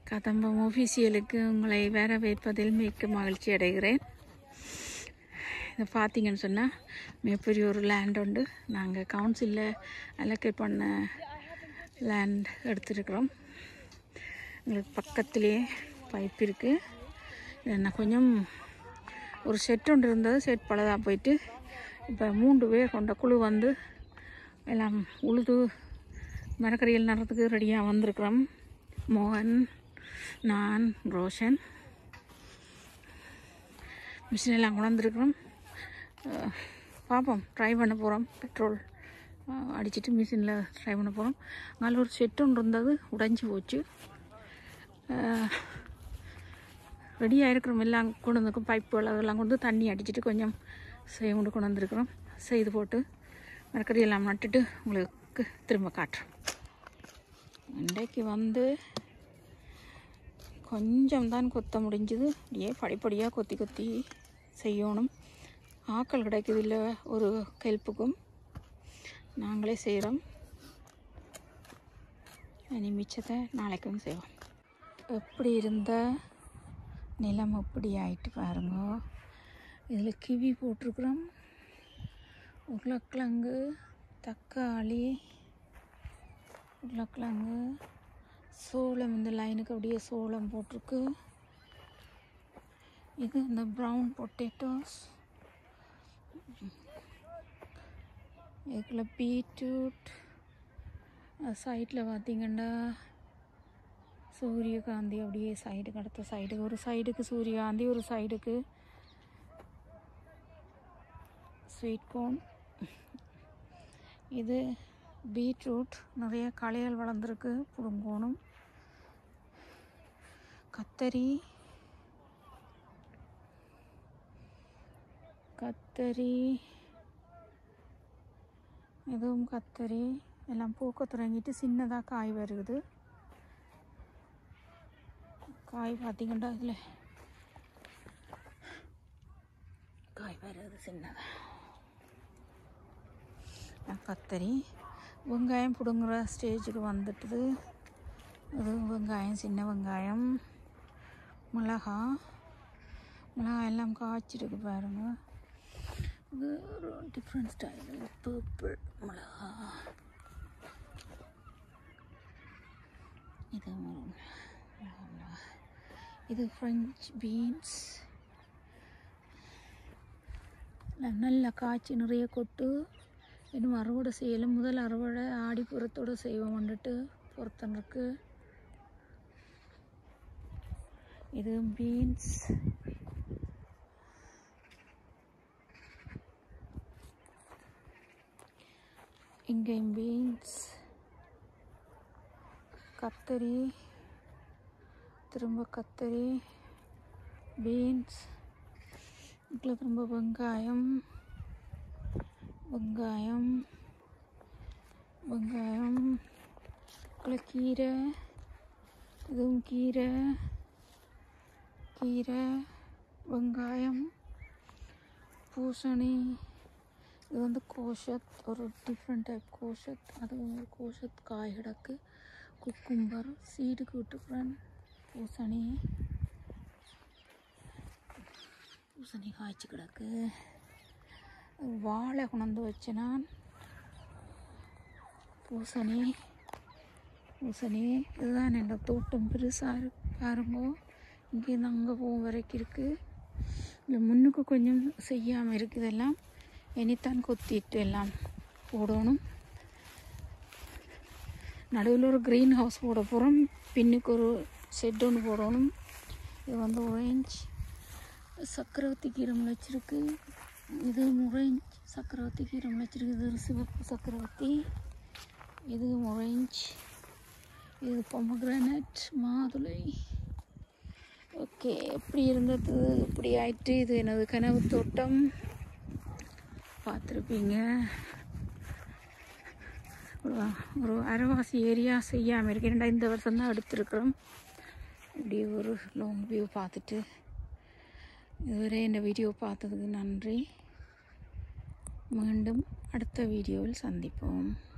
கதம்பம் ஒஃபீஷியலுக்கு உங்களை வரவேற்பதில் மிக்க மகிழ்ச்சி அடைகிறேன் இதை பார்த்தீங்கன்னு சொன்னால் மிகப்பெரிய ஒரு லேண்ட் உண்டு நாங்கள் கவுன்சிலில் அலோகேட் பண்ண லேண்ட் எடுத்துருக்குறோம் எங்களுக்கு பக்கத்துலேயே பைப் இருக்குது என்ன கொஞ்சம் ஒரு செட் ஒன்று இருந்தது செட் பழுதாக போயிட்டு இப்போ மூன்று பேர் கொண்ட குழு வந்து எல்லாம் உழுது மரக்கறிகள் நடுறதுக்கு ரெடியாக வந்திருக்கிறோம் மோகன் நான் ரோஷன் மிஷின் எல்லாம் கொண்டாந்துருக்குறோம் பார்ப்போம் ட்ரை பண்ண போகிறோம் பெட்ரோல் அடிச்சிட்டு மிஷினில் ட்ரை பண்ண போகிறோம் அதில் ஒரு செட் ஒன்று இருந்தது உடைஞ்சி போச்சு ரெடியாக இருக்கிறோம் எல்லாம் கொண்டு வந்திருக்கோம் பைப்புகள் அதெல்லாம் கொண்டு தண்ணி அடிச்சிட்டு கொஞ்சம் செய்ய கொண்டு கொண்டு வந்திருக்கிறோம் செய்து போட்டு மரக்கறி எல்லாம் நட்டுட்டு உங்களுக்கு திரும்ப காட்டுறோம் இன்றைக்கு வந்து கொஞ்சம் தான் கொத்த முடிஞ்சுது அப்படியே படிப்படியாக கொத்தி கொத்தி செய்யணும் ஆக்கள் கிடைக்குது இல்லை ஒரு ஹெல்ப்புக்கும் நாங்களே செய்கிறோம் இனி மிச்சத்தை நாளைக்கும் செய்வோம் எப்படி இருந்த நிலம் எப்படி ஆயிட்டு பாருங்க இதில் கிவி போட்டிருக்குறோம் உருளைக்கிழங்கு தக்காளி உருளைக்கிழங்கு சோளம் இந்த லைனுக்கு அப்படியே சோளம் போட்டிருக்கு இது இந்த ப்ரௌன் பொட்டேட்டோஸ் இதில் பீட்ரூட் சைடில் பார்த்தீங்கன்னா சூரியகாந்தி அப்படியே சைடுக்கு அடுத்த சைடுக்கு ஒரு சைடுக்கு சூரியகாந்தி ஒரு சைடுக்கு ஸ்வீட் கோன் இது பீட்ரூட் நிறைய களைகள் வளர்ந்துருக்கு புடுங்கோணும் கத்தரி கத்தரி இதுவும் கத்தரி எல்லாம் பூக்க தொடங்கிட்டு சின்னதாக காய் வருகுது காய் பார்த்தீங்கன்னா இதில் காய் வருது சின்னதாக கத்தரி வெங்காயம் பிடுங்குற ஸ்டேஜுக்கு வந்துட்டுது இது வெங்காயம் சின்ன வெங்காயம் மிளகா மிளகா எல்லாம் காய்ச்சிருக்கு பாருங்க இது ஒரு டிஃப்ரெண்ட் ஸ்டைல் பர்பிள் மிளகா இது மிளகா மிளகா இது ஃப்ரெஞ்ச் பீன்ஸ் நல்லா காய்ச்சி நிறைய கொட்டு இன்னும் அறுவடை செய்யலை முதல் அறுவடை ஆடிப்புறத்தோடு செய்வோம் வந்துட்டு பொறுத்தனுக்கு இது பீன்ஸ் இங்கேயும் பீன்ஸ் கத்தரி திரும்ப கத்தரி பீன்ஸ் இதில் திரும்ப வெங்காயம் வெங்காயம் வெங்காயம் இதில் கீரை இதுவும் கீரை கீரை வெங்காயம் பூசணி இது வந்து கோஷத் ஒரு டிஃப்ரெண்ட் டைப் கோஷத் அதுவும் ஒரு கோஷத் காய் கிடக்கு குக்கும்பர் சீடுக்கு விட்டுக்கிறேன் பூசணி பூசணி காய்ச்சி கிடக்கு வாழை கொண்டு வச்சு நான் பூசணி பூசணி இதுதான் என்னோட தோட்டம் பெருசாக இருக்கு பாருங்க இங்கேருந்து அங்கே போகும் வரைக்கும் இருக்குது இந்த முன்னுக்கு கொஞ்சம் செய்யாமல் இருக்குதெல்லாம் இனித்தான் கொத்திட்டு எல்லாம் போடணும் நடுவில் ஒரு க்ரீன் ஹவுஸ் போட போகிறோம் பின்னுக்கு ஒரு ஷெட் ஒன்று போடணும் இது வந்து ஒரேஞ்ச் சக்கரவர்த்தி கீரை முளைச்சிருக்கு இது ஒரேஞ்ச் சக்கரவர்த்தி கீரை முளைச்சிருக்கு இது ஒரு சிவப்பு சக்கரவர்த்தி இது ஒரேஞ்ச் இது பொமக்ரானட் மாதுளை ஓகே எப்படி இருந்தது இப்படி ஆயிட்டு இது எனது கனவு தோட்டம் பார்த்துருப்பீங்க ஒரு ஒரு அரைவாசி ஏரியா செய்யாமல் இருக்கேன் இந்த வருஷம் தான் எடுத்துருக்குறோம் இப்படி ஒரு லாங் வியூ பார்த்துட்டு இதுவரை இந்த வீடியோ பார்த்ததுக்கு நன்றி மீண்டும் அடுத்த வீடியோவில் சந்திப்போம்